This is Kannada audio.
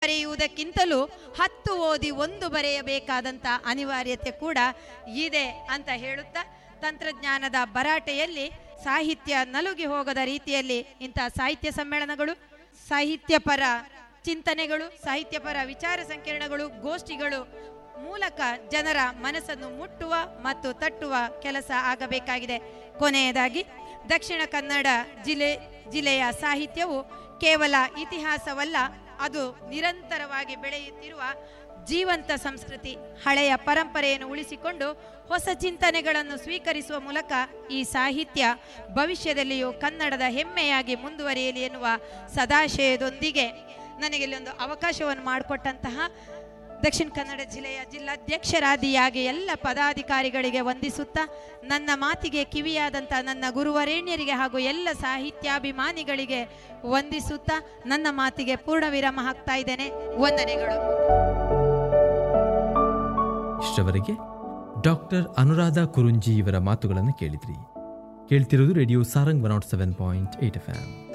ಬರೆಯುವುದಕ್ಕಿಂತಲೂ ಹತ್ತು ಓದಿ ಒಂದು ಬರೆಯಬೇಕಾದಂಥ ಅನಿವಾರ್ಯತೆ ಕೂಡ ಇದೆ ಅಂತ ಹೇಳುತ್ತಾ ತಂತ್ರಜ್ಞಾನದ ಭರಾಟೆಯಲ್ಲಿ ಸಾಹಿತ್ಯ ನಲುಗಿ ಹೋಗದ ರೀತಿಯಲ್ಲಿ ಇಂತಹ ಸಾಹಿತ್ಯ ಸಮ್ಮೇಳನಗಳು ಸಾಹಿತ್ಯಪರ ಚಿಂತನೆಗಳು ಸಾಹಿತ್ಯಪರ ವಿಚಾರ ಸಂಕಿರಣಗಳು ಗೋಷ್ಠಿಗಳು ಮೂಲಕ ಜನರ ಮನಸ್ಸನ್ನು ಮುಟ್ಟುವ ಮತ್ತು ತಟ್ಟುವ ಕೆಲಸ ಆಗಬೇಕಾಗಿದೆ ಕೊನೆಯದಾಗಿ ದಕ್ಷಿಣ ಕನ್ನಡ ಜಿಲ್ಲೆ ಜಿಲ್ಲೆಯ ಸಾಹಿತ್ಯವು ಕೇವಲ ಇತಿಹಾಸವಲ್ಲ ಅದು ನಿರಂತರವಾಗಿ ಬೆಳೆಯುತ್ತಿರುವ ಜೀವಂತ ಸಂಸ್ಕೃತಿ ಹಳೆಯ ಪರಂಪರೆಯನ್ನು ಉಳಿಸಿಕೊಂಡು ಹೊಸ ಚಿಂತನೆಗಳನ್ನು ಸ್ವೀಕರಿಸುವ ಮೂಲಕ ಈ ಸಾಹಿತ್ಯ ಭವಿಷ್ಯದಲ್ಲಿಯೂ ಕನ್ನಡದ ಹೆಮ್ಮೆಯಾಗಿ ಮುಂದುವರಿಯಲಿ ಎನ್ನುವ ಸದಾಶಯದೊಂದಿಗೆ ನನಗೆ ಇಲ್ಲೊಂದು ಅವಕಾಶವನ್ನು ಮಾಡಿಕೊಟ್ಟಂತಹ ದಕ್ಷಿಣ ಕನ್ನಡ ಜಿಲ್ಲೆಯ ಜಿಲ್ಲಾಧ್ಯಕ್ಷರಾದಿಯಾಗಿ ಎಲ್ಲ ಪದಾಧಿಕಾರಿಗಳಿಗೆ ವಂದಿಸುತ್ತಾ ನನ್ನ ಮಾತಿಗೆ ಕಿವಿಯಾದಂಥ ನನ್ನ ಗುರುವರೇಣ್ಯರಿಗೆ ಹಾಗೂ ಎಲ್ಲ ಸಾಹಿತ್ಯಾಭಿಮಾನಿಗಳಿಗೆ ವಂದಿಸುತ್ತಾ ನನ್ನ ಮಾತಿಗೆ ಪೂರ್ಣ ವಿರಾಮ ಹಾಕ್ತಾ ಇದ್ದೇನೆ ವಂದನೆಗಳು ಇಷ್ಟವರೆಗೆ ಡಾಕ್ಟರ್ ಅನುರಾಧ ಕುರುಂಜಿ ಇವರ ಮಾತುಗಳನ್ನು ಕೇಳಿದ್ರಿ ಕೇಳ್ತಿರೋದು radio Sarang one nought seven point eight F M